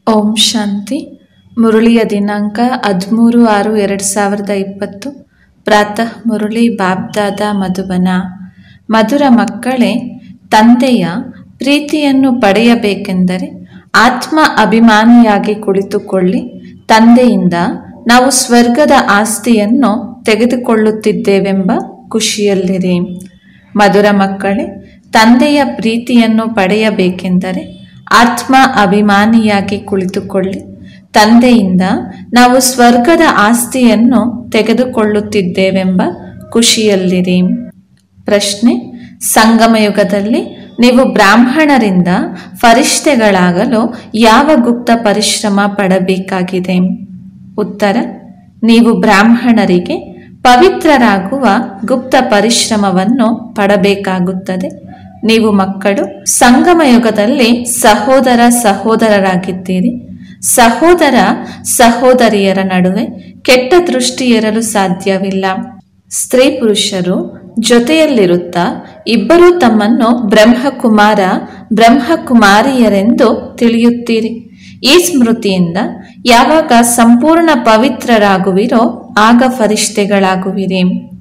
ಓಂ ಶಾಂತಿ ಮುರಳಿಯ ದಿನಾಂಕ ಹದಿಮೂರು ಆರು ಎರಡು ಸಾವಿರದ ಇಪ್ಪತ್ತು ಪ್ರಾತಃ ಮುರಳಿ ಬಾಬ್ದಾದ ಮಧುಬನ ಮಧುರ ಮಕ್ಕಳೇ ತಂದೆಯ ಪ್ರೀತಿಯನ್ನು ಪಡೆಯಬೇಕೆಂದರೆ ಆತ್ಮ ಅಭಿಮಾನಿಯಾಗಿ ಕುಳಿತುಕೊಳ್ಳಿ ತಂದೆಯಿಂದ ನಾವು ಸ್ವರ್ಗದ ಆಸ್ತಿಯನ್ನು ತೆಗೆದುಕೊಳ್ಳುತ್ತಿದ್ದೇವೆಂಬ ಖುಷಿಯಲ್ಲಿರಿ ಮಧುರ ಮಕ್ಕಳೇ ತಂದೆಯ ಪ್ರೀತಿಯನ್ನು ಪಡೆಯಬೇಕೆಂದರೆ ಆತ್ಮ ಅಭಿಮಾನಿಯಾಗಿ ಕುಳಿತುಕೊಳ್ಳಿ ತಂದೆಯಿಂದ ನಾವು ಸ್ವರ್ಗದ ಆಸ್ತಿಯನ್ನು ತೆಗೆದುಕೊಳ್ಳುತ್ತಿದ್ದೇವೆಂಬ ಖುಷಿಯಲ್ಲಿರಿ ಪ್ರಶ್ನೆ ಸಂಗಮಯುಗದಲ್ಲಿ ನೀವು ಬ್ರಾಹ್ಮಣರಿಂದ ಫರಿಷ್ಠೆಗಳಾಗಲು ಯಾವ ಗುಪ್ತ ಪರಿಶ್ರಮ ಪಡಬೇಕಾಗಿದೆ ಉತ್ತರ ನೀವು ಬ್ರಾಹ್ಮಣರಿಗೆ ಪವಿತ್ರರಾಗುವ ಗುಪ್ತ ಪರಿಶ್ರಮವನ್ನು ಪಡಬೇಕಾಗುತ್ತದೆ ನೀವು ಮಕ್ಕಳು ಸಂಗಮಯುಗದಲ್ಲಿ ಸಹೋದರ ಸಹೋದರರಾಗಿದ್ದೀರಿ ಸಹೋದರ ಸಹೋದರಿಯರ ನಡುವೆ ಕೆಟ್ಟ ದೃಷ್ಟಿ ಇರಲು ಸಾಧ್ಯವಿಲ್ಲ ಸ್ತ್ರೀ ಪುರುಷರು ಜೊತೆಯಲ್ಲಿರುತ್ತಾ ಇಬ್ಬರೂ ತಮ್ಮನ್ನು ಬ್ರಹ್ಮಕುಮಾರ ಬ್ರಹ್ಮಕುಮಾರಿಯರೆಂದು ತಿಳಿಯುತ್ತೀರಿ ಈ ಸ್ಮೃತಿಯಿಂದ ಯಾವಾಗ ಸಂಪೂರ್ಣ ಪವಿತ್ರರಾಗುವಿರೋ ಆಗ ಫರಿಷ್ಠೆಗಳಾಗುವಿರಿ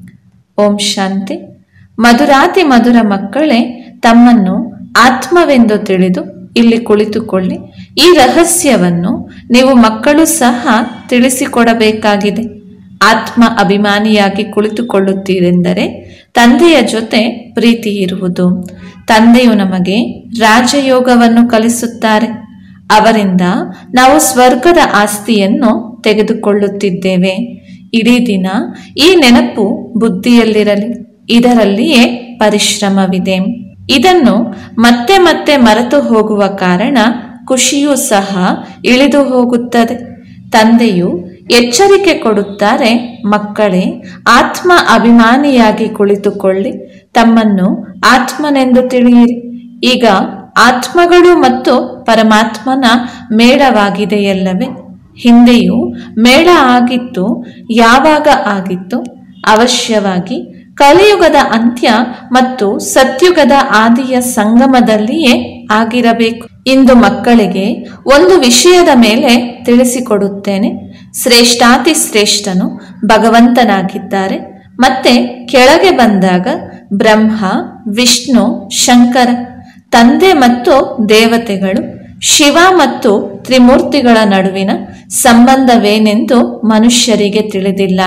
ಓಂ ಶಾಂತಿ ಮಧುರಾತಿ ಮಧುರ ಮಕ್ಕಳೇ ತಮ್ಮನ್ನು ಆತ್ಮವೆಂದು ತಿಳಿದು ಇಲ್ಲಿ ಕುಳಿತುಕೊಳ್ಳಿ ಈ ರಹಸ್ಯವನ್ನು ನೀವು ಮಕ್ಕಳು ಸಹ ತಿಳಿಸಿಕೊಡಬೇಕಾಗಿದೆ ಆತ್ಮ ಅಭಿಮಾನಿಯಾಗಿ ಕುಳಿತುಕೊಳ್ಳುತ್ತೀರೆಂದರೆ ತಂದೆಯ ಜೊತೆ ಪ್ರೀತಿ ಇರುವುದು ತಂದೆಯು ನಮಗೆ ರಾಜಯೋಗವನ್ನು ಕಲಿಸುತ್ತಾರೆ ಅವರಿಂದ ನಾವು ಸ್ವರ್ಗದ ಆಸ್ತಿಯನ್ನು ತೆಗೆದುಕೊಳ್ಳುತ್ತಿದ್ದೇವೆ ಇಡೀ ದಿನ ಈ ನೆನಪು ಬುದ್ಧಿಯಲ್ಲಿರಲಿ ಇದರಲ್ಲಿಯೇ ಪರಿಶ್ರಮವಿದೆ ಇದನ್ನು ಮತ್ತೆ ಮತ್ತೆ ಮರೆತು ಹೋಗುವ ಕಾರಣ ಖುಷಿಯೂ ಸಹ ಇಳಿದು ಹೋಗುತ್ತದೆ ತಂದೆಯು ಎಚ್ಚರಿಕೆ ಕೊಡುತ್ತಾರೆ ಮಕ್ಕಳೇ ಆತ್ಮ ಅಭಿಮಾನಿಯಾಗಿ ಕುಳಿತುಕೊಳ್ಳಿ ತಮ್ಮನ್ನು ಆತ್ಮನೆಂದು ತಿಳಿಯಿರಿ ಈಗ ಆತ್ಮಗಳು ಮತ್ತು ಪರಮಾತ್ಮನ ಮೇಳವಾಗಿದೆಯಲ್ಲವೇ ಹಿಂದೆಯೂ ಮೇಳ ಆಗಿತ್ತು ಯಾವಾಗ ಆಗಿತ್ತು ಅವಶ್ಯವಾಗಿ ಕಲಿಯುಗದ ಅಂತ್ಯ ಮತ್ತು ಸತ್ಯುಗದ ಆದಿಯ ಸಂಗಮದಲ್ಲಿಯೇ ಆಗಿರಬೇಕು ಇಂದು ಮಕ್ಕಳಿಗೆ ಒಂದು ವಿಷಯದ ಮೇಲೆ ತಿಳಿಸಿಕೊಡುತ್ತೇನೆ ಶ್ರೇಷ್ಠಾತಿ ಶ್ರೇಷ್ಠನು ಭಗವಂತನಾಗಿದ್ದಾರೆ ಮತ್ತೆ ಕೆಳಗೆ ಬಂದಾಗ ಬ್ರಹ್ಮ ವಿಷ್ಣು ಶಂಕರ ತಂದೆ ಮತ್ತು ದೇವತೆಗಳು ಶಿವ ಮತ್ತು ತ್ರಿಮೂರ್ತಿಗಳ ನಡುವಿನ ಸಂಬಂಧವೇನೆಂದು ಮನುಷ್ಯರಿಗೆ ತಿಳಿದಿಲ್ಲ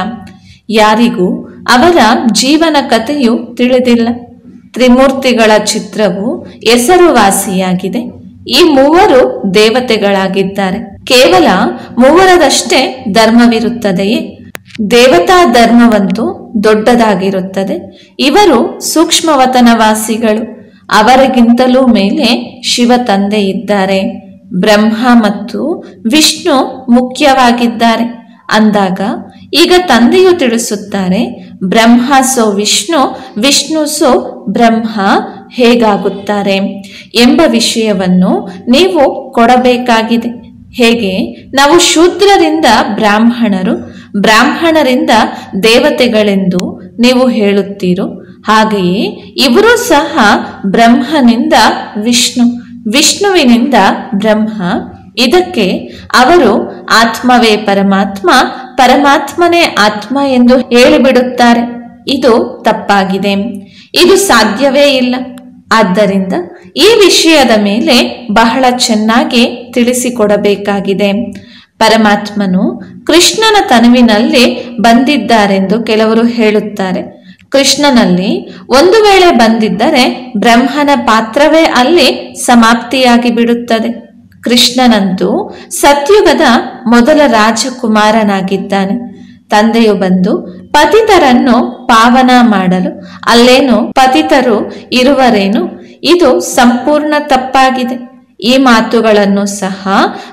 ಯಾರಿಗೂ ಅವರ ಜೀವನ ಕಥೆಯು ತಿಳಿದಿಲ್ಲ ತ್ರಿಮೂರ್ತಿಗಳ ಚಿತ್ರವು ಹೆಸರುವಾಸಿಯಾಗಿದೆ ಈ ಮೂವರು ದೇವತೆಗಳಾಗಿದ್ದಾರೆ ಕೇವಲ ಮೂವರದಷ್ಟೇ ಧರ್ಮವಿರುತ್ತದೆಯೇ ದೇವತಾ ಧರ್ಮವಂತೂ ದೊಡ್ಡದಾಗಿರುತ್ತದೆ ಇವರು ಸೂಕ್ಷ್ಮವತನವಾಸಿಗಳು ಅವರಿಗಿಂತಲೂ ಮೇಲೆ ಶಿವ ತಂದೆ ಇದ್ದಾರೆ ಬ್ರಹ್ಮ ಮತ್ತು ವಿಷ್ಣು ಮುಖ್ಯವಾಗಿದ್ದಾರೆ ಅಂದಾಗ ಈಗ ತಂದೆಯು ತಿಳಿಸುತ್ತಾರೆ ಬ್ರಹ್ಮ ಸೋ ವಿಷ್ಣು ವಿಷ್ಣು ಸೋ ಬ್ರಹ್ಮ ಹೇಗಾಗುತ್ತಾರೆ ಎಂಬ ವಿಷಯವನ್ನು ನೀವು ಕೊಡಬೇಕಾಗಿದೆ ಹೇಗೆ ನಾವು ಶೂದ್ರರಿಂದ ಬ್ರಾಹ್ಮಣರು ಬ್ರಾಹ್ಮಣರಿಂದ ದೇವತೆಗಳೆಂದು ನೀವು ಹೇಳುತ್ತೀರೋ ಹಾಗೆಯೇ ಇವರು ಸಹ ಬ್ರಹ್ಮನಿಂದ ವಿಷ್ಣು ವಿಷ್ಣುವಿನಿಂದ ಬ್ರಹ್ಮ ಇದಕ್ಕೆ ಅವರು ಆತ್ಮವೇ ಪರಮಾತ್ಮ ಪರಮಾತ್ಮನೇ ಆತ್ಮ ಎಂದು ಹೇಳಿಬಿಡುತ್ತಾರೆ ಇದು ತಪ್ಪಾಗಿದೆ ಇದು ಸಾಧ್ಯವೇ ಇಲ್ಲ ಆದ್ದರಿಂದ ಈ ವಿಷಯದ ಮೇಲೆ ಬಹಳ ಚೆನ್ನಾಗಿ ತಿಳಿಸಿಕೊಡಬೇಕಾಗಿದೆ ಪರಮಾತ್ಮನು ಕೃಷ್ಣನ ತನುವಿನಲ್ಲಿ ಬಂದಿದ್ದಾರೆಂದು ಕೆಲವರು ಹೇಳುತ್ತಾರೆ ಕೃಷ್ಣನಲ್ಲಿ ಒಂದು ವೇಳೆ ಬಂದಿದ್ದರೆ ಬ್ರಹ್ಮನ ಪಾತ್ರವೇ ಅಲ್ಲಿ ಸಮಾಪ್ತಿಯಾಗಿ ಬಿಡುತ್ತದೆ ಕೃಷ್ಣನಂತೂ ಸತ್ಯುಗದ ಮೊದಲ ರಾಜಕುಮಾರನಾಗಿದ್ದಾನೆ ತಂದೆಯು ಬಂದು ಪತಿತರನ್ನು ಪಾವನ ಮಾಡಲು ಅಲ್ಲೇನು ಪತಿತರು ಇರುವರೇನು ಇದು ಸಂಪೂರ್ಣ ತಪ್ಪಾಗಿದೆ ಈ ಮಾತುಗಳನ್ನು ಸಹ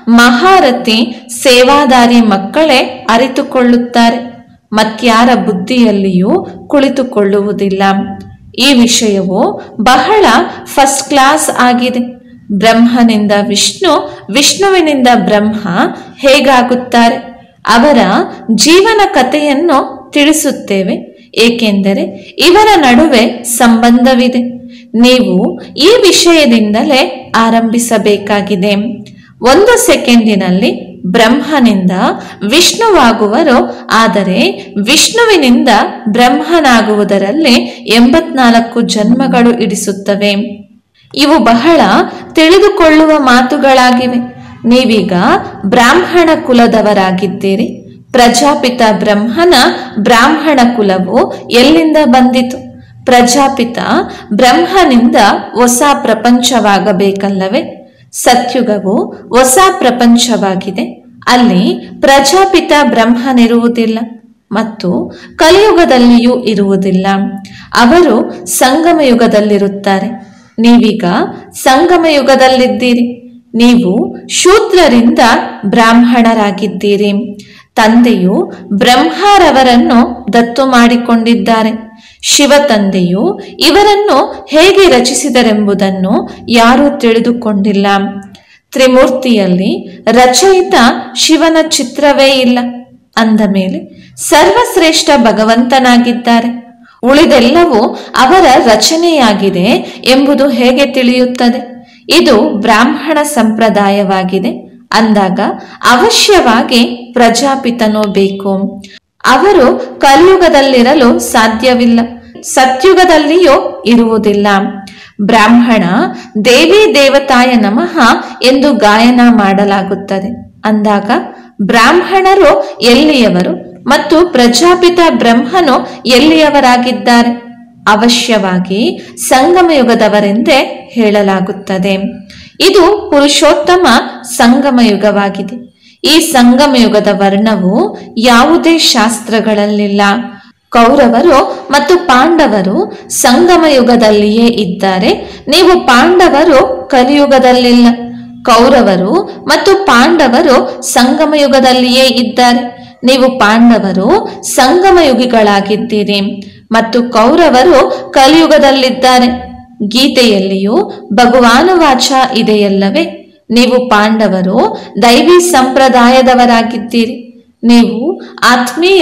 ಮಹಾರಥಿ ಸೇವಾದಾರಿ ಮಕ್ಕಳೇ ಅರಿತುಕೊಳ್ಳುತ್ತಾರೆ ಮತ್ಯಾರ ಬುದ್ಧಿಯಲ್ಲಿಯೂ ಕುಳಿತುಕೊಳ್ಳುವುದಿಲ್ಲ ಈ ವಿಷಯವು ಬಹಳ ಫಸ್ಟ್ ಕ್ಲಾಸ್ ಆಗಿದೆ ಬ್ರಹ್ಮನಿಂದ ವಿಷ್ಣು ವಿಷ್ಣುವಿನಿಂದ ಬ್ರಹ್ಮ ಹೇಗಾಗುತ್ತಾರೆ ಅವರ ಜೀವನ ಕಥೆಯನ್ನು ತಿಳಿಸುತ್ತೇವೆ ಏಕೆಂದರೆ ಇವರ ನಡುವೆ ಸಂಬಂಧವಿದೆ ನೀವು ಈ ವಿಷಯದಿಂದಲೇ ಆರಂಭಿಸಬೇಕಾಗಿದೆ ಒಂದು ಸೆಕೆಂಡಿನಲ್ಲಿ ಬ್ರಹ್ಮನಿಂದ ವಿಷ್ಣುವಾಗುವರು ಆದರೆ ವಿಷ್ಣುವಿನಿಂದ ಬ್ರಹ್ಮನಾಗುವುದರಲ್ಲಿ ಎಂಬತ್ನಾಲ್ಕು ಜನ್ಮಗಳು ಇಡಿಸುತ್ತವೆ ಇವು ಬಹಳ ತಿಳಿದುಕೊಳ್ಳುವ ಮಾತುಗಳಾಗಿವೆ ನೀವೀಗ ಬ್ರಾಹ್ಮಣ ಕುಲದವರಾಗಿದ್ದೀರಿ ಪ್ರಜಾಪಿತ ಬ್ರಹ್ಮನ ಬ್ರಾಹ್ಮಣ ಕುಲವು ಎಲ್ಲಿಂದ ಬಂದಿತು ಪ್ರಜಾಪಿತ ಬ್ರಹ್ಮನಿಂದ ಹೊಸ ಪ್ರಪಂಚವಾಗಬೇಕಲ್ಲವೇ ಸತ್ಯುಗವು ಹೊಸ ಪ್ರಪಂಚವಾಗಿದೆ ಅಲ್ಲಿ ಪ್ರಜಾಪಿತ ಬ್ರಹ್ಮನಿರುವುದಿಲ್ಲ ಮತ್ತು ಕಲಿಯುಗದಲ್ಲಿಯೂ ಇರುವುದಿಲ್ಲ ಅವರು ಸಂಗಮ ಯುಗದಲ್ಲಿರುತ್ತಾರೆ ನೀವೀಗ ಸಂಗಮ ಯುಗದಲ್ಲಿದ್ದೀರಿ ನೀವು ಶೂದ್ರರಿಂದ ಬ್ರಾಹ್ಮಣರಾಗಿದ್ದೀರಿ ತಂದೆಯು ಬ್ರಹ್ಮರವರನ್ನು ದತ್ತು ಮಾಡಿಕೊಂಡಿದ್ದಾರೆ ಶಿವ ತಂದೆಯು ಇವರನ್ನು ಹೇಗೆ ರಚಿಸಿದರೆಂಬುದನ್ನು ಯಾರೂ ತಿಳಿದುಕೊಂಡಿಲ್ಲ ತ್ರಿಮೂರ್ತಿಯಲ್ಲಿ ರಚಯಿತ ಶಿವನ ಚಿತ್ರವೇ ಇಲ್ಲ ಅಂದ ಮೇಲೆ ಸರ್ವಶ್ರೇಷ್ಠ ಭಗವಂತನಾಗಿದ್ದಾರೆ ಉಳಿದೆಲ್ಲವೂ ಅವರ ರಚನೆಯಾಗಿದೆ ಎಂಬುದು ಹೇಗೆ ತಿಳಿಯುತ್ತದೆ ಇದು ಬ್ರಾಹ್ಮಣ ಸಂಪ್ರದಾಯವಾಗಿದೆ ಅಂದಾಗ ಅವಶ್ಯವಾಗಿ ಪ್ರಜಾಪಿತನೂ ಬೇಕು ಅವರು ಕಲಿಯುಗದಲ್ಲಿರಲು ಸಾಧ್ಯವಿಲ್ಲ ಸತ್ಯುಗದಲ್ಲಿಯೂ ಇರುವುದಿಲ್ಲ ಬ್ರಾಹ್ಮಣ ದೇವಿ ದೇವತಾಯ ನಮಃ ಎಂದು ಗಾಯನ ಮಾಡಲಾಗುತ್ತದೆ ಅಂದಾಗ ಬ್ರಾಹ್ಮಣರು ಎಲ್ಲಿಯವರು ಮತ್ತು ಪ್ರಜಾಪಿತ ಬ್ರಹ್ಮನು ಎಲ್ಲಿಯವರಾಗಿದ್ದಾರೆ ಅವಶ್ಯವಾಗಿ ಸಂಗಮ ಯುಗದವರೆಂದೇ ಹೇಳಲಾಗುತ್ತದೆ ಇದು ಪುರುಷೋತ್ತಮ ಸಂಗಮ ಯುಗವಾಗಿದೆ ಈ ಸಂಗಮ ಯುಗದ ವರ್ಣವು ಯಾವುದೇ ಶಾಸ್ತ್ರಗಳಲ್ಲಿಲ್ಲ ಕೌರವರು ಮತ್ತು ಪಾಂಡವರು ಸಂಗಮ ಯುಗದಲ್ಲಿಯೇ ಇದ್ದಾರೆ ನೀವು ಪಾಂಡವರು ಕಲಿಯುಗದಲ್ಲಿಲ್ಲ ಕೌರವರು ಮತ್ತು ಪಾಂಡವರು ಸಂಗಮ ಯುಗದಲ್ಲಿಯೇ ಇದ್ದಾರೆ ನೀವು ಪಾಂಡವರು ಸಂಗಮ ಯುಗಿಗಳಾಗಿದ್ದೀರಿ ಮತ್ತು ಕೌರವರು ಕಲಿಯುಗದಲ್ಲಿದ್ದಾರೆ ಗೀತೆಯಲ್ಲಿಯೂ ಭಗವಾನುವಾಚ ಇದೆಯಲ್ಲವೇ ನೀವು ಪಾಂಡವರು ದೈವಿ ಸಂಪ್ರದಾಯದವರಾಗಿದ್ದೀರಿ ನೀವು ಆತ್ಮೀಯ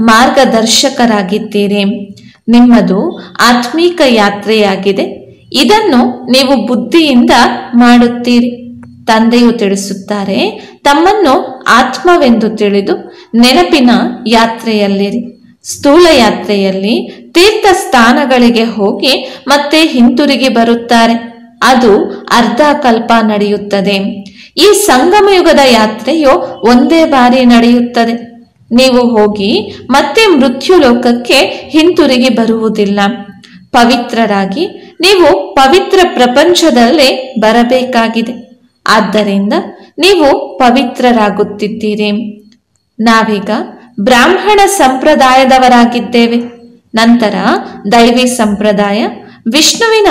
ಮಾರ್ಗದರ್ಶಕರಾಗಿದ್ದೀರಿ ನಿಮ್ಮದು ಆತ್ಮೀಕ ಯಾತ್ರೆಯಾಗಿದೆ ಇದನ್ನು ನೀವು ಬುದ್ಧಿಯಿಂದ ಮಾಡುತ್ತೀರಿ ತಂದೆಯು ತಿಳಿಸುತ್ತಾರೆ ತಮ್ಮನ್ನು ಆತ್ಮವೆಂದು ತಿಳಿದು ನೆನಪಿನ ಯಾತ್ರೆಯಲ್ಲಿರಿ ಸ್ಥೂಲ ಯಾತ್ರೆಯಲ್ಲಿ ತೀರ್ಥ ಸ್ಥಾನಗಳಿಗೆ ಹೋಗಿ ಮತ್ತೆ ಹಿಂತಿರುಗಿ ಬರುತ್ತಾರೆ ಅದು ಅರ್ಧ ಕಲ್ಪ ನಡೆಯುತ್ತದೆ ಈ ಸಂಗಮ ಯುಗದ ಯಾತ್ರೆಯು ಒಂದೇ ಬಾರಿ ನಡೆಯುತ್ತದೆ ನೀವು ಹೋಗಿ ಮತ್ತೆ ಮೃತ್ಯು ಲೋಕಕ್ಕೆ ಹಿಂತಿರುಗಿ ಬರುವುದಿಲ್ಲ ಪವಿತ್ರರಾಗಿ ನೀವು ಪವಿತ್ರ ಪ್ರಪಂಚದಲ್ಲೇ ಬರಬೇಕಾಗಿದೆ ಆದ್ದರಿಂದ ನೀವು ಪವಿತ್ರರಾಗುತ್ತಿದ್ದೀರಿ ನಾವೀಗ ಬ್ರಾಹ್ಮಣ ಸಂಪ್ರದಾಯದವರಾಗಿದ್ದೇವೆ ನಂತರ ದೈವಿ ಸಂಪ್ರದಾಯ ವಿಷ್ಣುವಿನ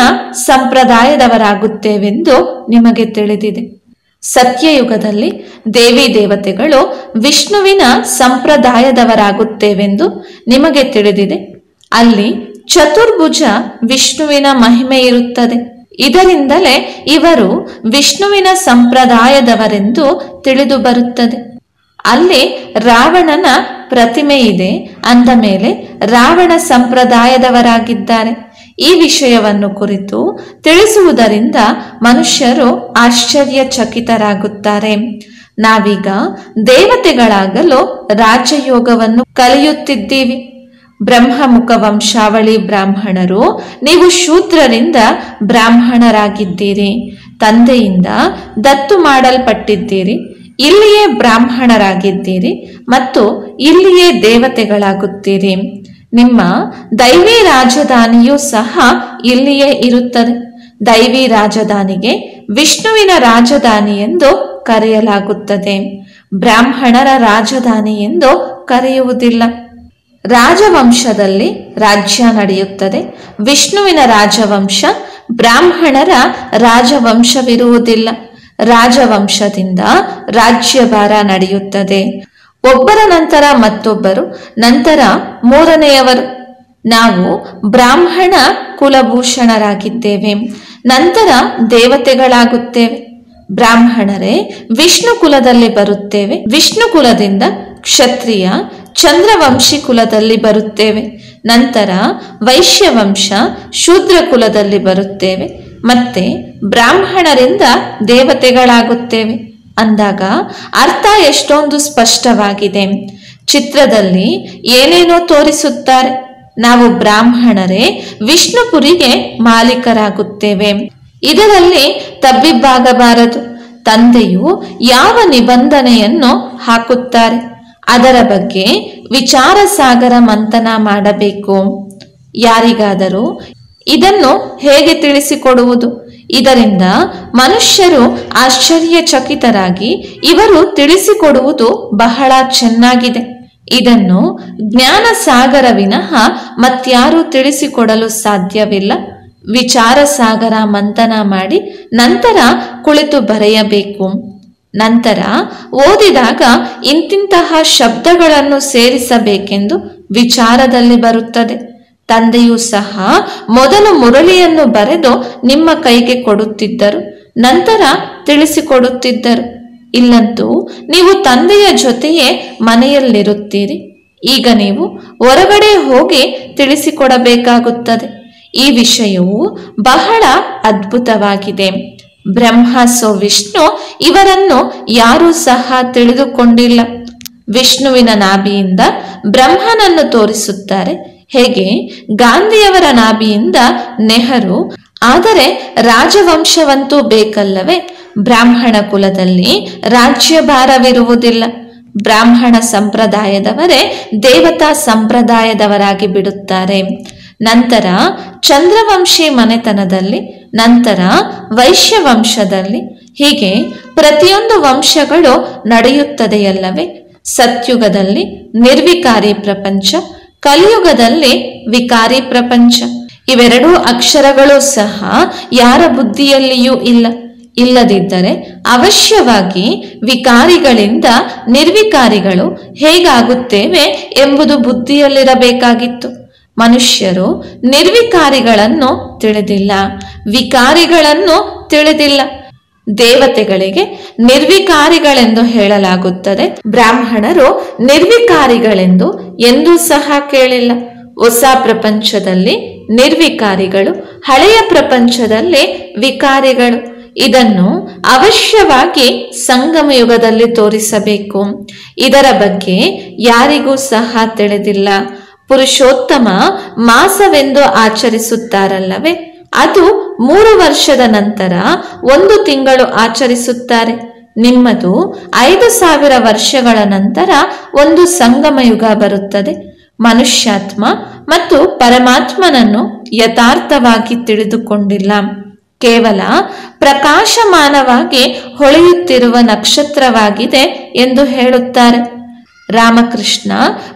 ಸಂಪ್ರದಾಯದವರಾಗುತ್ತೇವೆಂದು ನಿಮಗೆ ತಿಳಿದಿದೆ ಸತ್ಯಯುಗದಲ್ಲಿ ದೇವಿ ದೇವತೆಗಳು ವಿಷ್ಣುವಿನ ಸಂಪ್ರದಾಯದವರಾಗುತ್ತೇವೆಂದು ನಿಮಗೆ ತಿಳಿದಿದೆ ಅಲ್ಲಿ ಚತುರ್ಭುಜ ವಿಷ್ಣುವಿನ ಮಹಿಮೆ ಇರುತ್ತದೆ ಇದರಿಂದಲೇ ಇವರು ವಿಷ್ಣುವಿನ ಸಂಪ್ರದಾಯದವರೆಂದು ತಿಳಿದು ಬರುತ್ತದೆ ಅಲ್ಲಿ ರಾವಣನ ಪ್ರತಿಮೆ ಇದೆ ಅಂದ ಮೇಲೆ ರಾವಣ ಸಂಪ್ರದಾಯದವರಾಗಿದ್ದಾರೆ ಈ ವಿಷಯವನ್ನು ಕುರಿತು ತಿಳಿಸುವುದರಿಂದ ಮನುಷ್ಯರು ಆಶ್ಚರ್ಯಚಕಿತರಾಗುತ್ತಾರೆ ನಾವೀಗ ದೇವತೆಗಳಾಗಲು ರಾಜಯೋಗವನ್ನು ಕಲಿಯುತ್ತಿದ್ದೀವಿ ಬ್ರಹ್ಮಮುಖ ವಂಶಾವಳಿ ಬ್ರಾಹ್ಮಣರು ನೀವು ಶೂದ್ರರಿಂದ ಬ್ರಾಹ್ಮಣರಾಗಿದ್ದೀರಿ ತಂದೆಯಿಂದ ದತ್ತು ಮಾಡಲ್ಪಟ್ಟಿದ್ದೀರಿ ಇಲ್ಲಿಯೇ ಬ್ರಾಹ್ಮಣರಾಗಿದ್ದೀರಿ ಮತ್ತು ಇಲ್ಲಿಯೇ ದೇವತೆಗಳಾಗುತ್ತೀರಿ ನಿಮ್ಮ ದೈವಿ ರಾಜಧಾನಿಯೂ ಸಹ ಇಲ್ಲಿಯೇ ಇರುತ್ತದೆ ದೈವಿ ರಾಜಧಾನಿಗೆ ವಿಷ್ಣುವಿನ ರಾಜಧಾನಿ ಎಂದು ಕರೆಯಲಾಗುತ್ತದೆ ಬ್ರಾಹ್ಮಣರ ರಾಜಧಾನಿ ಎಂದು ಕರೆಯುವುದಿಲ್ಲ ರಾಜವಂಶದಲ್ಲಿ ರಾಜ್ಯ ನಡೆಯುತ್ತದೆ ವಿಷ್ಣುವಿನ ರಾಜವಂಶ ಬ್ರಾಹ್ಮಣರ ರಾಜವಂಶವಿರುವುದಿಲ್ಲ ರಾಜವಂಶದಿಂದ ರಾಜ್ಯಭಾರ ನಡೆಯುತ್ತದೆ ಒಬ್ಬರ ನಂತರ ಮತ್ತೊಬ್ಬರು ನಂತರ ಮೂರನೆಯವರು ನಾವು ಬ್ರಾಹ್ಮಣ ಕುಲಭೂಷಣರಾಗಿದ್ದೇವೆ ನಂತರ ದೇವತೆಗಳಾಗುತ್ತೇವೆ ಬ್ರಾಹ್ಮಣರೇ ವಿಷ್ಣು ಕುಲದಲ್ಲಿ ಬರುತ್ತೇವೆ ವಿಷ್ಣು ಕುಲದಿಂದ ಕ್ಷತ್ರಿಯ ಚಂದ್ರವಂಶಿ ಕುಲದಲ್ಲಿ ಬರುತ್ತೇವೆ ನಂತರ ವೈಶ್ಯವಂಶ ಶೂದ್ರ ಕುಲದಲ್ಲಿ ಬರುತ್ತೇವೆ ಮತ್ತೆ ಬ್ರಾಹ್ಮಣರಿಂದ ದೇವತೆಗಳಾಗುತ್ತೇವೆ ಅಂದಾಗ ಅರ್ಥ ಎಷ್ಟೊಂದು ಸ್ಪಷ್ಟವಾಗಿದೆ ಚಿತ್ರದಲ್ಲಿ ಏನೇನೋ ತೋರಿಸುತ್ತಾರೆ ನಾವು ಬ್ರಾಹ್ಮಣರೇ ವಿಷ್ಣುಪುರಿಗೆ ಮಾಲೀಕರಾಗುತ್ತೇವೆ ಇದರಲ್ಲಿ ತಬ್ಬಿಬ್ಬಾಗಬಾರದು ತಂದೆಯು ಯಾವ ನಿಬಂಧನೆಯನ್ನು ಹಾಕುತ್ತಾರೆ ಅದರ ಬಗ್ಗೆ ವಿಚಾರ ಸಾಗರ ಮಂಥನ ಮಾಡಬೇಕು ಯಾರಿಗಾದರೂ ಇದನ್ನು ಹೇಗೆ ತಿಳಿಸಿಕೊಡುವುದು ಇದರಿಂದ ಮನುಷ್ಯರು ಆಶ್ಚರ್ಯಚಕಿತರಾಗಿ ಇವರು ತಿಳಿಸಿಕೊಡುವುದು ಬಹಳ ಚೆನ್ನಾಗಿದೆ ಇದನ್ನು ಜ್ಞಾನ ಸಾಗರ ವಿನಃ ಮತ್ಯಾರೂ ತಿಳಿಸಿಕೊಡಲು ಸಾಧ್ಯವಿಲ್ಲ ವಿಚಾರ ಸಾಗರ ಮಂಥನ ಮಾಡಿ ನಂತರ ಕುಳಿತು ಬರೆಯಬೇಕು ನಂತರ ಓದಿದಾಗ ಇಂತಿಂತಹ ಶಬ್ದಗಳನ್ನು ಸೇರಿಸಬೇಕೆಂದು ವಿಚಾರದಲ್ಲಿ ಬರುತ್ತದೆ ತಂದೆಯೂ ಸಹ ಮೊದಲು ಮುರಳಿಯನ್ನು ಬರೆದು ನಿಮ್ಮ ಕೈಗೆ ಕೊಡುತ್ತಿದ್ದರು ನಂತರ ತಿಳಿಸಿಕೊಡುತ್ತಿದ್ದರು ಇಲ್ಲಂತೂ ನೀವು ತಂದೆಯ ಜೊತೆಯೇ ಮನೆಯಲ್ಲಿರುತ್ತೀರಿ ಈಗ ನೀವು ಹೊರಗಡೆ ಹೋಗಿ ತಿಳಿಸಿಕೊಡಬೇಕಾಗುತ್ತದೆ ಈ ವಿಷಯವು ಬಹಳ ಅದ್ಭುತವಾಗಿದೆ ಬ್ರಹ್ಮ ಸೋ ವಿಷ್ಣು ಇವರನ್ನು ಯಾರೂ ಸಹ ತಿಳಿದುಕೊಂಡಿಲ್ಲ ವಿಷ್ಣುವಿನ ನಾಭಿಯಿಂದ ಬ್ರಹ್ಮನನ್ನು ತೋರಿಸುತ್ತಾರೆ ಹೇಗೆ ಗಾಂಧಿಯವರ ನಾಭಿಯಿಂದ ನೆಹರು ಆದರೆ ರಾಜವಂಶವಂತೂ ಬೇಕಲ್ಲವೇ ಬ್ರಾಹ್ಮಣ ಕುಲದಲ್ಲಿ ರಾಜ್ಯಭಾರವಿರುವುದಿಲ್ಲ ಬ್ರಾಹ್ಮಣ ಸಂಪ್ರದಾಯದವರೇ ದೇವತಾ ಸಂಪ್ರದಾಯದವರಾಗಿ ಬಿಡುತ್ತಾರೆ ನಂತರ ಚಂದ್ರವಂಶಿ ಮನೆತನದಲ್ಲಿ ನಂತರ ವೈಶ್ಯ ವಂಶದಲ್ಲಿ ಹೀಗೆ ಪ್ರತಿಯೊಂದು ವಂಶಗಳು ನಡೆಯುತ್ತದೆಯಲ್ಲವೇ ಸತ್ಯುಗದಲ್ಲಿ ನಿರ್ವಿಕಾರಿ ಪ್ರಪಂಚ ಕಲಿಯುಗದಲ್ಲಿ ವಿಕಾರಿ ಪ್ರಪಂಚ ಇವೆರಡೂ ಅಕ್ಷರಗಳು ಸಹ ಯಾರ ಬುದ್ಧಿಯಲ್ಲಿಯೂ ಇಲ್ಲ ಇಲ್ಲದಿದ್ದರೆ ಅವಶ್ಯವಾಗಿ ವಿಕಾರಿಗಳಿಂದ ನಿರ್ವಿಕಾರಿಗಳು ಹೇಗಾಗುತ್ತೇವೆ ಎಂಬುದು ಬುದ್ಧಿಯಲ್ಲಿರಬೇಕಾಗಿತ್ತು ಮನುಷ್ಯರು ನಿರ್ವಿಕಾರಿಗಳನ್ನು ತಿಳಿದಿಲ್ಲ ವಿಕಾರಿಗಳನ್ನು ತಿಳಿದಿಲ್ಲ ದೇವತೆಗಳಿಗೆ ನಿರ್ವಿಕಾರಿಗಳೆಂದು ಹೇಳಲಾಗುತ್ತದೆ ಬ್ರಾಹ್ಮಣರು ನಿರ್ವಿಕಾರಿಗಳೆಂದು ಎಂದೂ ಸಹ ಕೇಳಿಲ್ಲ ಹೊಸ ಪ್ರಪಂಚದಲ್ಲಿ ನಿರ್ವಿಕಾರಿಗಳು ಹಳೆಯ ಪ್ರಪಂಚದಲ್ಲಿ ವಿಕಾರಿಗಳು ಇದನ್ನು ಅವಶ್ಯವಾಗಿ ಸಂಗಮ ಯುಗದಲ್ಲಿ ತೋರಿಸಬೇಕು ಇದರ ಬಗ್ಗೆ ಯಾರಿಗೂ ಸಹ ತಿಳಿದಿಲ್ಲ ಪುರುಷೋತ್ತಮ ಮಾಸವೆಂದು ಆಚರಿಸುತ್ತಾರಲ್ಲವೇ ಅದು ಮೂರು ವರ್ಷದ ನಂತರ ಒಂದು ತಿಂಗಳು ಆಚರಿಸುತ್ತಾರೆ ನಿಮ್ಮದು ಐದು ಸಾವಿರ ವರ್ಷಗಳ ನಂತರ ಒಂದು ಸಂಗಮ ಯುಗ ಬರುತ್ತದೆ ಮನುಷ್ಯಾತ್ಮ ಮತ್ತು ಪರಮಾತ್ಮನನ್ನು ಯಥಾರ್ಥವಾಗಿ ತಿಳಿದುಕೊಂಡಿಲ್ಲ ಕೇವಲ ಪ್ರಕಾಶಮಾನವಾಗಿ ಹೊಳೆಯುತ್ತಿರುವ ನಕ್ಷತ್ರವಾಗಿದೆ ಎಂದು ಹೇಳುತ್ತಾರೆ ರಾಮಕೃಷ್ಣ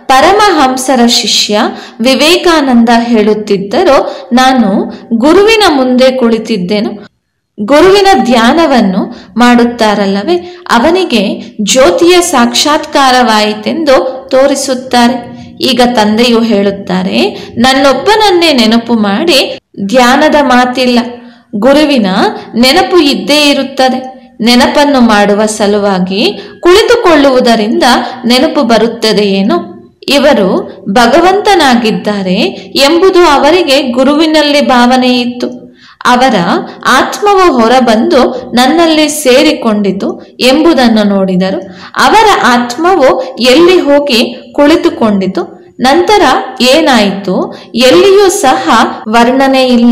ಪರಮಹಂಸರ ಶಿಷ್ಯ ವಿವೇಕಾನಂದ ಹೇಳುತ್ತಿದ್ದರು ನಾನು ಗುರುವಿನ ಮುಂದೆ ಕುಳಿತಿದ್ದೆನು ಗುರುವಿನ ಧ್ಯಾನವನ್ನು ಮಾಡುತ್ತಾರಲ್ಲವೇ ಅವನಿಗೆ ಜ್ಯೋತಿಯ ಸಾಕ್ಷಾತ್ಕಾರವಾಯಿತೆಂದು ತೋರಿಸುತ್ತಾರೆ ಈಗ ತಂದೆಯು ಹೇಳುತ್ತಾರೆ ನನ್ನೊಬ್ಬನನ್ನೇ ನೆನಪು ಮಾಡಿ ಧ್ಯಾನದ ಮಾತಿಲ್ಲ ಗುರುವಿನ ನೆನಪು ಇದ್ದೇ ಇರುತ್ತದೆ ನೆನಪನ್ನು ಮಾಡುವ ಸಲುವಾಗಿ ಕುಳಿತುಕೊಳ್ಳುವುದರಿಂದ ನೆನಪು ಬರುತ್ತದೆಯೇನು ಇವರು ಭಗವಂತನಾಗಿದ್ದಾರೆ ಎಂಬುದು ಅವರಿಗೆ ಗುರುವಿನಲ್ಲಿ ಭಾವನೆ ಇತ್ತು ಅವರ ಆತ್ಮವು ಹೊರಬಂದು ನನ್ನಲ್ಲಿ ಸೇರಿಕೊಂಡಿತು ಎಂಬುದನ್ನು ನೋಡಿದರು ಅವರ ಆತ್ಮವು ಎಲ್ಲಿ ಹೋಗಿ ಕುಳಿತುಕೊಂಡಿತು ನಂತರ ಏನಾಯಿತು ಎಲ್ಲಿಯೂ ಸಹ ವರ್ಣನೆ ಇಲ್ಲ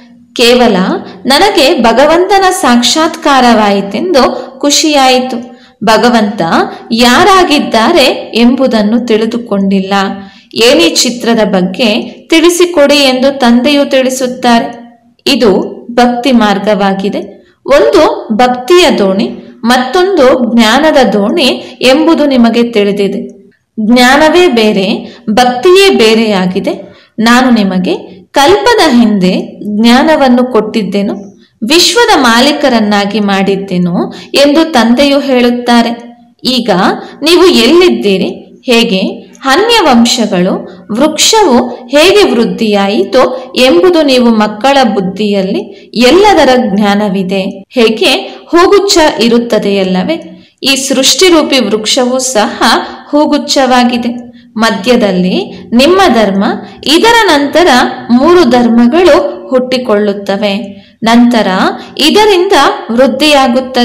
ಕೇವಲ ನನಗೆ ಭಗವಂತನ ಸಾಕ್ಷಾತ್ಕಾರವಾಯಿತೆಂದು ಖುಷಿಯಾಯಿತು ಭಗವಂತ ಯಾರಾಗಿದ್ದಾರೆ ಎಂಬುದನ್ನು ತಿಳಿದುಕೊಂಡಿಲ್ಲ ಏನಿ ಚಿತ್ರದ ಬಗ್ಗೆ ತಿಳಿಸಿಕೊಡಿ ಎಂದು ತಂದೆಯು ತಿಳಿಸುತ್ತಾರೆ ಇದು ಭಕ್ತಿ ಮಾರ್ಗವಾಗಿದೆ ಒಂದು ಭಕ್ತಿಯ ದೋಣಿ ಮತ್ತೊಂದು ಜ್ಞಾನದ ದೋಣಿ ಎಂಬುದು ನಿಮಗೆ ತಿಳಿದಿದೆ ಜ್ಞಾನವೇ ಬೇರೆ ಭಕ್ತಿಯೇ ಬೇರೆಯಾಗಿದೆ ನಾನು ನಿಮಗೆ ಕಲ್ಪದ ಹಿಂದೆ ಜ್ಞಾನವನ್ನು ಕೊಟ್ಟಿದ್ದೆನು ವಿಶ್ವದ ಮಾಲೀಕರನ್ನಾಗಿ ಮಾಡಿದ್ದೆನು ಎಂದು ತಂದೆಯು ಹೇಳುತ್ತಾರೆ ಈಗ ನೀವು ಎಲ್ಲಿದ್ದೀರಿ ಹೇಗೆ ಅನ್ಯ ವಂಶಗಳು ವೃಕ್ಷವು ಹೇಗೆ ವೃದ್ಧಿಯಾಯಿತೋ ಎಂಬುದು ನೀವು ಮಕ್ಕಳ ಬುದ್ಧಿಯಲ್ಲಿ ಎಲ್ಲದರ ಜ್ಞಾನವಿದೆ ಹೇಗೆ ಹೂಗುಚ್ಛ ಇರುತ್ತದೆಯಲ್ಲವೇ ಈ ಸೃಷ್ಟಿರೂಪಿ ವೃಕ್ಷವೂ ಸಹ ಹೂಗುಚ್ಛವಾಗಿದೆ ಮಧ್ಯದಲ್ಲಿ ನಿಮ್ಮ ಧರ್ಮ ಇದರ ನಂತರ ಮೂರು ಧರ್ಮಗಳು ಹುಟ್ಟಿಕೊಳ್ಳುತ್ತವೆ ನಂತರ ಇದರಿಂದ ವೃದ್ಧಿಯಾಗುತ್ತದೆ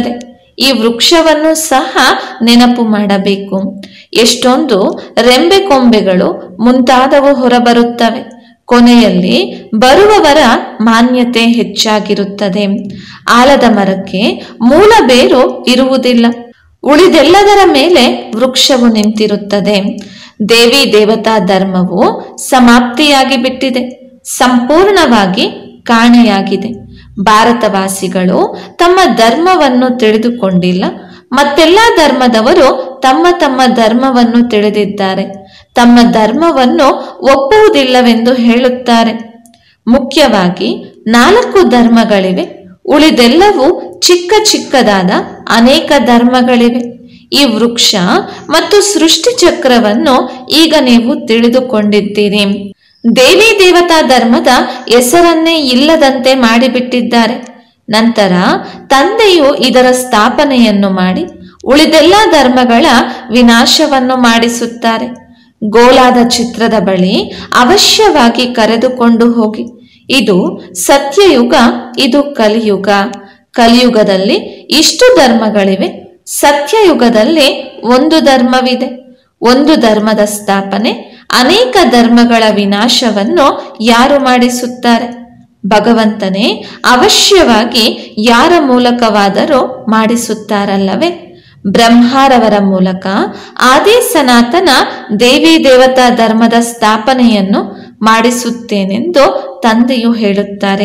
ಈ ವೃಕ್ಷವನ್ನು ಸಹ ನೆನಪು ಮಾಡಬೇಕು ಎಷ್ಟೊಂದು ರೆಂಬೆ ಕೊಂಬೆಗಳು ಮುಂತಾದವು ಹೊರಬರುತ್ತವೆ ಕೊನೆಯಲ್ಲಿ ಬರುವವರ ಮಾನ್ಯತೆ ಹೆಚ್ಚಾಗಿರುತ್ತದೆ ಆಲದ ಮರಕ್ಕೆ ಮೂಲ ಬೇರು ಇರುವುದಿಲ್ಲ ಉಳಿದೆಲ್ಲದರ ಮೇಲೆ ವೃಕ್ಷವು ನಿಂತಿರುತ್ತದೆ ದೇವಿ ದೇವತಾ ಧರ್ಮವು ಸಮಾಪ್ತಿಯಾಗಿ ಬಿಟ್ಟಿದೆ ಸಂಪೂರ್ಣವಾಗಿ ಕಾಣೆಯಾಗಿದೆ ಭಾರತವಾಸಿಗಳು ತಮ್ಮ ಧರ್ಮವನ್ನು ತಿಳಿದುಕೊಂಡಿಲ್ಲ ಮತ್ತೆಲ್ಲ ಧರ್ಮದವರು ತಮ್ಮ ತಮ್ಮ ಧರ್ಮವನ್ನು ತಿಳಿದಿದ್ದಾರೆ ತಮ್ಮ ಧರ್ಮವನ್ನು ಒಪ್ಪುವುದಿಲ್ಲವೆಂದು ಹೇಳುತ್ತಾರೆ ಮುಖ್ಯವಾಗಿ ನಾಲ್ಕು ಧರ್ಮಗಳಿವೆ ಉಳಿದೆಲ್ಲವೂ ಚಿಕ್ಕ ಚಿಕ್ಕದಾದ ಅನೇಕ ಧರ್ಮಗಳಿವೆ ಈ ವೃಕ್ಷ ಮತ್ತು ಸೃಷ್ಟಿ ಚಕ್ರವನ್ನು ಈಗ ನೀವು ತಿಳಿದುಕೊಂಡಿದ್ದೀರಿ ದೇವಿ ದೇವತಾ ಧರ್ಮದ ಹೆಸರನ್ನೇ ಇಲ್ಲದಂತೆ ಮಾಡಿಬಿಟ್ಟಿದ್ದಾರೆ ನಂತರ ತಂದೆಯು ಇದರ ಸ್ಥಾಪನೆಯನ್ನು ಮಾಡಿ ಉಳಿದೆಲ್ಲ ಧರ್ಮಗಳ ವಿನಾಶವನ್ನು ಮಾಡಿಸುತ್ತಾರೆ ಗೋಲಾದ ಚಿತ್ರದ ಬಳಿ ಅವಶ್ಯವಾಗಿ ಕರೆದುಕೊಂಡು ಹೋಗಿ ಇದು ಸತ್ಯಯುಗ ಇದು ಕಲಿಯುಗ ಕಲಿಯುಗದಲ್ಲಿ ಇಷ್ಟು ಧರ್ಮಗಳಿವೆ ಸತ್ಯಯುಗದಲ್ಲಿ ಒಂದು ಧರ್ಮವಿದೆ ಒಂದು ಧರ್ಮದ ಸ್ಥಾಪನೆ ಅನೇಕ ಧರ್ಮಗಳ ವಿನಾಶವನ್ನು ಯಾರು ಮಾಡಿಸುತ್ತಾರೆ ಭಗವಂತನೇ ಅವಶ್ಯವಾಗಿ ಯಾರ ಮೂಲಕವಾದರೂ ಮಾಡಿಸುತ್ತಾರಲ್ಲವೇ ಬ್ರಹ್ಮಾರವರ ಮೂಲಕ ಆದಿ ಸನಾತನ ದೇವಿ ದೇವತಾ ಧರ್ಮದ ಸ್ಥಾಪನೆಯನ್ನು ಮಾಡಿಸುತ್ತೇನೆಂದು ತಂದೆಯು ಹೇಳುತ್ತಾರೆ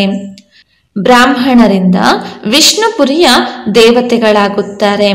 ಬ್ರಾಹ್ಮಣರಿಂದ ವಿಷ್ಣುಪುರಿಯ ದೇವತೆಗಳಾಗುತ್ತಾರೆ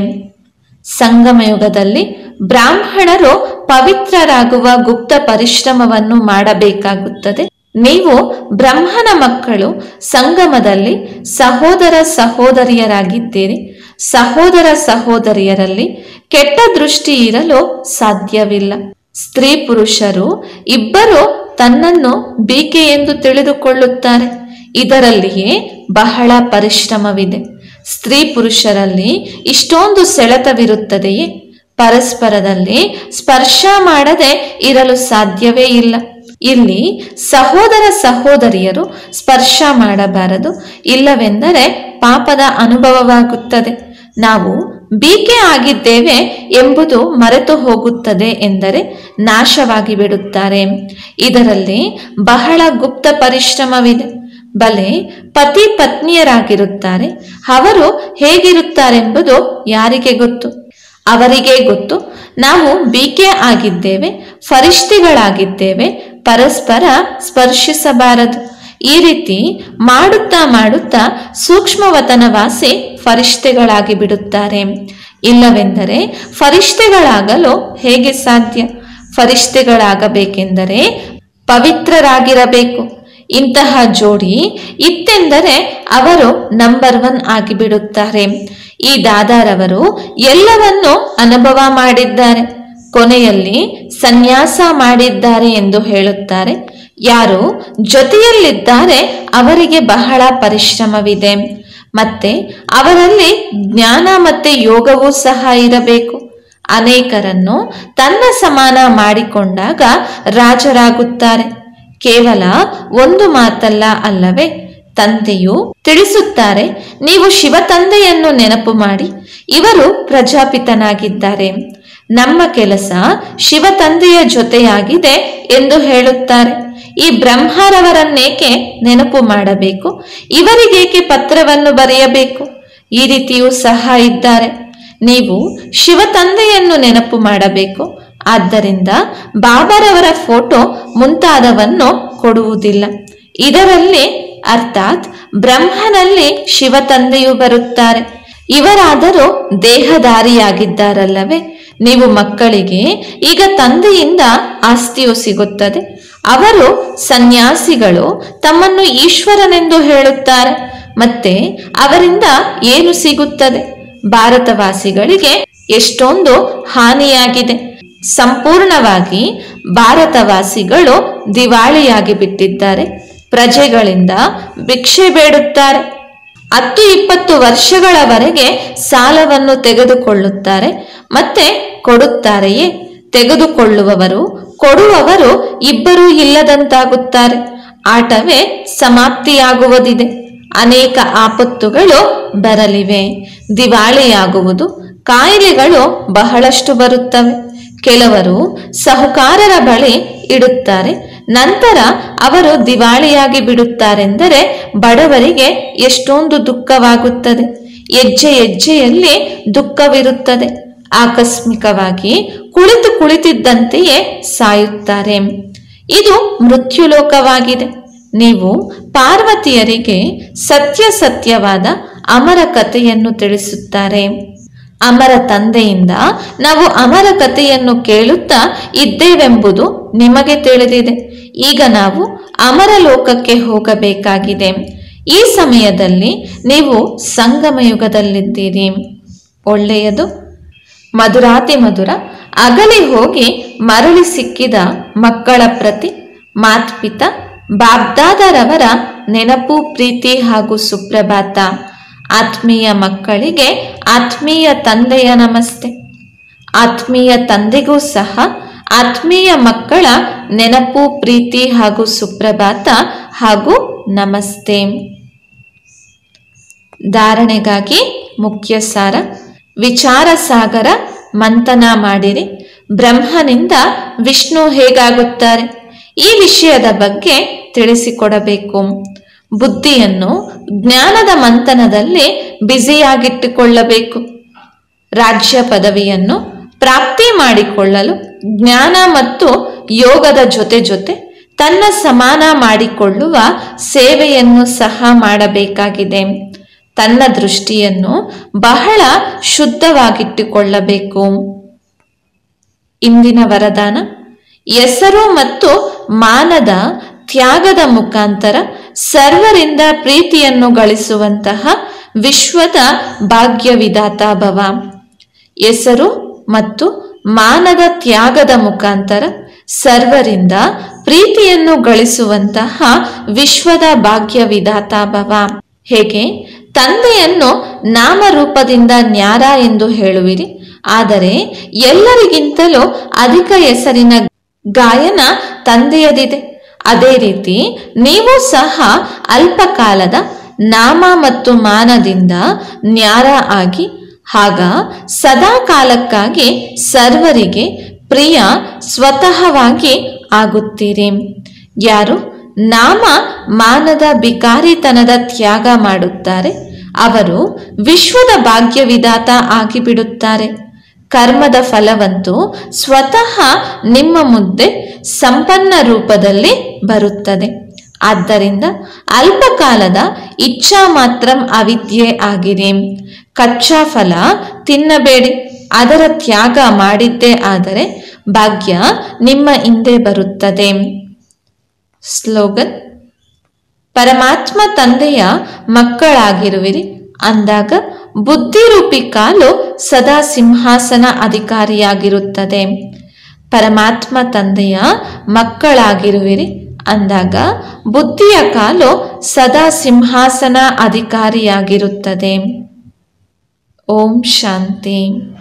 ಸಂಗಮಯುಗದಲ್ಲಿ ಬ್ರಾಹ್ಮಣರು ಪವಿತ್ರರಾಗುವ ಗುಪ್ತ ಪರಿಶ್ರಮವನ್ನು ಮಾಡಬೇಕಾಗುತ್ತದೆ ನೀವು ಬ್ರಹ್ಮನ ಮಕ್ಕಳು ಸಂಗಮದಲ್ಲಿ ಸಹೋದರ ಸಹೋದರಿಯರಾಗಿದ್ದೀರಿ ಸಹೋದರ ಸಹೋದರಿಯರಲ್ಲಿ ಕೆಟ್ಟ ದೃಷ್ಟಿ ಇರಲು ಸಾಧ್ಯವಿಲ್ಲ ಸ್ತ್ರೀ ಪುರುಷರು ಇಬ್ಬರು ತನ್ನನ್ನು ಬೀಕೆ ಎಂದು ತಿಳಿದುಕೊಳ್ಳುತ್ತಾರೆ ಇದರಲ್ಲಿಯೇ ಬಹಳ ಪರಿಶ್ರಮವಿದೆ ಸ್ತ್ರೀ ಪುರುಷರಲ್ಲಿ ಇಷ್ಟೊಂದು ಸೆಳೆತವಿರುತ್ತದೆಯೇ ಪರಸ್ಪರದಲ್ಲಿ ಸ್ಪರ್ಶ ಮಾಡದೆ ಇರಲು ಸಾಧ್ಯವೇ ಇಲ್ಲ ಇಲ್ಲಿ ಸಹೋದರ ಸಹೋದರಿಯರು ಸ್ಪರ್ಶ ಮಾಡಬಾರದು ಇಲ್ಲವೆಂದರೆ ಪಾಪದ ಅನುಭವವಾಗುತ್ತದೆ ನಾವು ಬೀಕೆ ಆಗಿದ್ದೇವೆ ಎಂಬುದು ಮರೆತು ಹೋಗುತ್ತದೆ ಎಂದರೆ ನಾಶವಾಗಿ ಬಿಡುತ್ತಾರೆ ಇದರಲ್ಲಿ ಬಹಳ ಗುಪ್ತ ಪರಿಶ್ರಮವಿದೆ ಬಲೆ ಪತಿ ಪತ್ನಿಯರಾಗಿರುತ್ತಾರೆ ಅವರು ಹೇಗಿರುತ್ತಾರೆಂಬುದು ಯಾರಿಗೆ ಗೊತ್ತು ಅವರಿಗೆ ಗೊತ್ತು ನಾವು ಬಿಕೆ ಆಗಿದ್ದೇವೆ ಫರಿಷ್ಠಿಗಳಾಗಿದ್ದೇವೆ ಪರಸ್ಪರ ಸ್ಪರ್ಶಿಸಬಾರದು ಈ ರೀತಿ ಮಾಡುತ್ತಾ ಮಾಡುತ್ತಾ ಸೂಕ್ಷ್ಮವತನವಾಸಿ ಫರಿಷ್ಠೆಗಳಾಗಿ ಬಿಡುತ್ತಾರೆ ಇಲ್ಲವೆಂದರೆ ಫರಿಷ್ಠೆಗಳಾಗಲು ಹೇಗೆ ಸಾಧ್ಯ ಫರಿಷ್ಠೆಗಳಾಗಬೇಕೆಂದರೆ ಪವಿತ್ರರಾಗಿರಬೇಕು ಇಂತಹ ಜೋಡಿ ಇತ್ತೆಂದರೆ ಅವರು ನಂಬರ್ ಒನ್ ಆಗಿಬಿಡುತ್ತಾರೆ ಈ ದಾದಾರವರು ಎಲ್ಲವನ್ನೂ ಅನುಭವ ಮಾಡಿದ್ದಾರೆ ಕೊನೆಯಲ್ಲಿ ಸನ್ಯಾಸ ಮಾಡಿದ್ದಾರೆ ಎಂದು ಹೇಳುತ್ತಾರೆ ಯಾರು ಜೊತೆಯಲ್ಲಿದ್ದಾರೆ ಅವರಿಗೆ ಬಹಳ ಪರಿಶ್ರಮವಿದೆ ಮತ್ತೆ ಅವರಲ್ಲಿ ಜ್ಞಾನ ಮತ್ತೆ ಯೋಗವೂ ಸಹ ಇರಬೇಕು ಅನೇಕರನ್ನು ತನ್ನ ಸಮಾನ ಮಾಡಿಕೊಂಡಾಗ ರಾಜರಾಗುತ್ತಾರೆ ಕೇವಲ ಒಂದು ಮಾತಲ್ಲ ಅಲ್ಲವೇ ತಂದೆಯು ತಿಳಿಸುತ್ತಾರೆ ನೀವು ಶಿವ ತಂದೆಯನ್ನು ನೆನಪು ಮಾಡಿ ಇವರು ಪ್ರಜಾಪಿತನಾಗಿದ್ದಾರೆ ನಮ್ಮ ಕೆಲಸ ಶಿವ ತಂದೆಯ ಜೊತೆಯಾಗಿದೆ ಎಂದು ಹೇಳುತ್ತಾರೆ ಈ ಬ್ರಹ್ಮರವರನ್ನೇಕೆ ನೆನಪು ಮಾಡಬೇಕು ಇವರಿಗೇಕೆ ಪತ್ರವನ್ನು ಬರೆಯಬೇಕು ಈ ರೀತಿಯೂ ಸಹ ಇದ್ದಾರೆ ನೀವು ಶಿವ ತಂದೆಯನ್ನು ನೆನಪು ಮಾಡಬೇಕು ಆದ್ದರಿಂದ ಬಾಬಾರವರ ಫೋಟೋ ಮುಂತಾದವನ್ನು ಕೊಡುವುದಿಲ್ಲ ಇದರಲ್ಲಿ ಅರ್ಥಾತ್ ಬ್ರಹ್ಮನಲ್ಲಿ ಶಿವ ತಂದೆಯು ಬರುತ್ತಾರೆ ಇವರಾದರೂ ದೇಹಧಾರಿಯಾಗಿದ್ದಾರಲ್ಲವೇ ನೀವು ಮಕ್ಕಳಿಗೆ ಈಗ ತಂದೆಯಿಂದ ಆಸ್ತಿಯು ಸಿಗುತ್ತದೆ ಅವರು ಸನ್ಯಾಸಿಗಳು ತಮ್ಮನ್ನು ಈಶ್ವರನೆಂದು ಹೇಳುತ್ತಾರೆ ಮತ್ತೆ ಅವರಿಂದ ಏನು ಸಿಗುತ್ತದೆ ಭಾರತವಾಸಿಗಳಿಗೆ ಎಷ್ಟೊಂದು ಹಾನಿಯಾಗಿದೆ ಸಂಪೂರ್ಣವಾಗಿ ಭಾರತವಾಸಿಗಳು ದಿವಾಳಿಯಾಗಿ ಬಿಟ್ಟಿದ್ದಾರೆ ಪ್ರಜೆಗಳಿಂದ ಭಿಕ್ಷೆ ಬೇಡುತ್ತಾರೆ ಹತ್ತು ಇಪ್ಪತ್ತು ವರ್ಷಗಳವರೆಗೆ ಸಾಲವನ್ನು ತೆಗೆದುಕೊಳ್ಳುತ್ತಾರೆ ಮತ್ತೆ ಕೊಡುತ್ತಾರೆಯೇ ತೆಗೆದುಕೊಳ್ಳುವವರು ಕೊಡುವವರು ಇಬ್ಬರೂ ಇಲ್ಲದಂತಾಗುತ್ತಾರೆ ಆಟವೇ ಸಮಾಪ್ತಿಯಾಗುವುದಿದೆ ಅನೇಕ ಆಪತ್ತುಗಳು ಬರಲಿವೆ ದಿವಾಳಿಯಾಗುವುದು ಕಾಯಿಲೆಗಳು ಬಹಳಷ್ಟು ಬರುತ್ತವೆ ಕೆಲವರು ಸಹುಕಾರರ ಬಳಿ ಇಡುತ್ತಾರೆ ನಂತರ ಅವರು ದಿವಾಳಿಯಾಗಿ ಬಿಡುತ್ತಾರೆಂದರೆ ಬಡವರಿಗೆ ಎಷ್ಟೊಂದು ದುಃಖವಾಗುತ್ತದೆ ಹೆಜ್ಜೆ ಹೆಜ್ಜೆಯಲ್ಲಿ ದುಃಖವಿರುತ್ತದೆ ಆಕಸ್ಮಿಕವಾಗಿ ಕುಳಿತು ಕುಳಿತಿದ್ದಂತೆಯೇ ಸಾಯುತ್ತಾರೆ ಇದು ಮೃತ್ಯುಲೋಕವಾಗಿದೆ ನೀವು ಪಾರ್ವತಿಯರಿಗೆ ಸತ್ಯ ಸತ್ಯವಾದ ಅಮರ ಕಥೆಯನ್ನು ತಿಳಿಸುತ್ತಾರೆ ಅಮರ ತಂದೆಯಿಂದ ನಾವು ಅಮರ ಕಥೆಯನ್ನು ಕೇಳುತ್ತಾ ಇದ್ದೇವೆಂಬುದು ನಿಮಗೆ ತಿಳಿದಿದೆ ಈಗ ನಾವು ಅಮರ ಲೋಕಕ್ಕೆ ಹೋಗಬೇಕಾಗಿದೆ ಈ ಸಮಯದಲ್ಲಿ ನೀವು ಸಂಗಮ ಯುಗದಲ್ಲಿದ್ದೀರಿ ಒಳ್ಳೆಯದು ಮಧುರಾತಿ ಮಧುರ ಅಗಲಿ ಹೋಗಿ ಮರಳಿ ಸಿಕ್ಕಿದ ಮಕ್ಕಳ ಪ್ರತಿ ಮಾತ್ಪಿತ ಬಾಬ್ದಾದರವರ ನೆನಪು ಪ್ರೀತಿ ಹಾಗೂ ಸುಪ್ರಭಾತ ಆತ್ಮೀಯ ಮಕ್ಕಳಿಗೆ ಆತ್ಮೀಯ ತಂದೆಯ ನಮಸ್ತೆ ಆತ್ಮೀಯ ತಂದೆಗೂ ಸಹ ಆತ್ಮೀಯ ಮಕ್ಕಳ ನೆನಪು ಪ್ರೀತಿ ಹಾಗೂ ಸುಪ್ರಭಾತ ಹಾಗೂ ನಮಸ್ತೆ ಧಾರಣೆಗಾಗಿ ಮುಖ್ಯ ಸಾರ ವಿಚಾರ ಸಾಗರ ಮಂಥನ ಮಾಡಿರಿ ಬ್ರಹ್ಮನಿಂದ ವಿಷ್ಣು ಹೇಗಾಗುತ್ತಾರೆ ಈ ವಿಷಯದ ಬಗ್ಗೆ ತಿಳಿಸಿಕೊಡಬೇಕು ಬುದ್ಧಿಯನ್ನು ಜ್ಞಾನದ ಮಂಥನದಲ್ಲಿ ಬ್ಯುಸಿಯಾಗಿಟ್ಟುಕೊಳ್ಳಬೇಕು ರಾಜ್ಯ ಪದವಿಯನ್ನು ಪ್ರಾಪ್ತಿ ಮಾಡಿಕೊಳ್ಳಲು ಜ್ಞಾನ ಮತ್ತು ಯೋಗದ ಜೊತೆ ಜೊತೆ ತನ್ನ ಸಮಾನ ಮಾಡಿಕೊಳ್ಳುವ ಸೇವೆಯನ್ನು ಸಹ ಮಾಡಬೇಕಾಗಿದೆ ತನ್ನ ದೃಷ್ಟಿಯನ್ನು ಬಹಳ ಶುದ್ಧವಾಗಿಟ್ಟುಕೊಳ್ಳಬೇಕು ಇಂದಿನ ವರದಾನ ಹೆಸರು ಮತ್ತು ಮಾನದ ತ್ಯಾಗದ ಮುಖಾಂತರ ಸರ್ವರಿಂದ ಪ್ರೀತಿಯನ್ನು ಗಳಿಸುವಂತಹ ವಿಶ್ವದ ಭಾಗ್ಯವಿದಾತ ಭವ ಹೆಸರು ಮತ್ತು ಮಾನದ ತ್ಯಾಗದ ಮುಖಾಂತರ ಸರ್ವರಿಂದ ಪ್ರೀತಿಯನ್ನು ಗಳಿಸುವಂತಹ ವಿಶ್ವದ ಭಾಗ್ಯವಿದಾತ ಭವ ಹೇಗೆ ತಂದೆಯನ್ನು ನಾಮರೂಪದಿಂದ ನ್ಯಾರ ಎಂದು ಹೇಳುವಿರಿ ಆದರೆ ಎಲ್ಲರಿಗಿಂತಲೂ ಅಧಿಕ ಹೆಸರಿನ ಗಾಯನ ತಂದೆಯದಿದೆ ಅದೇ ರೀತಿ ನೀವು ಸಹ ಅಲ್ಪಕಾಲದ ನಾಮ ಮತ್ತು ಮಾನದಿಂದ ನ್ಯಾರ ಆಗಿ ಆಗ ಸದಾ ಕಾಲಕ್ಕಾಗಿ ಸರ್ವರಿಗೆ ಪ್ರಿಯ ಸ್ವತಃವಾಗಿ ಆಗುತ್ತೀರಿ ಯಾರು ನಾಮ ಮಾನದ ಬಿಕಾರಿತನದ ತ್ಯಾಗ ಮಾಡುತ್ತಾರೆ ಅವರು ವಿಶ್ವದ ಭಾಗ್ಯವಿದಾತ ಆಗಿಬಿಡುತ್ತಾರೆ ಕರ್ಮದ ಫಲವಂತೂ ಸ್ವತಃ ನಿಮ್ಮ ಮುದ್ದೆ ಸಂಪನ್ನ ರೂಪದಲ್ಲಿ ಬರುತ್ತದೆ ಆದ್ದರಿಂದ ಅಲ್ಪಕಾಲದ ಇಚ್ಛಾ ಮಾತ್ರ ಅವಿದ್ಯೆ ಆಗಿದೆ ಕಚ್ಚಾ ಫಲ ತಿನ್ನಬೇಡಿ ಅದರ ತ್ಯಾಗ ಮಾಡಿದ್ದೇ ಆದರೆ ಭಾಗ್ಯ ನಿಮ್ಮ ಹಿಂದೆ ಬರುತ್ತದೆ ಸ್ಲೋಗನ್ ಪರಮಾತ್ಮ ತಂದೆಯ ಮಕ್ಕಳಾಗಿರುವಿರಿ ಅಂದಾಗ ಬುದ್ಧಿರೂಪಿ ಕಾಲು ಸದಾ ಸಿಂಹಾಸನ ಅಧಿಕಾರಿಯಾಗಿರುತ್ತದೆ ಪರಮಾತ್ಮ ತಂದೆಯ ಮಕ್ಕಳಾಗಿರುವಿರಿ ಅಂದಾಗ ಬುದ್ಧಿಯ ಕಾಲು ಸದಾ ಸಿಂಹಾಸನ ಅಧಿಕಾರಿಯಾಗಿರುತ್ತದೆ ಓಂ ಶಾಂತಿ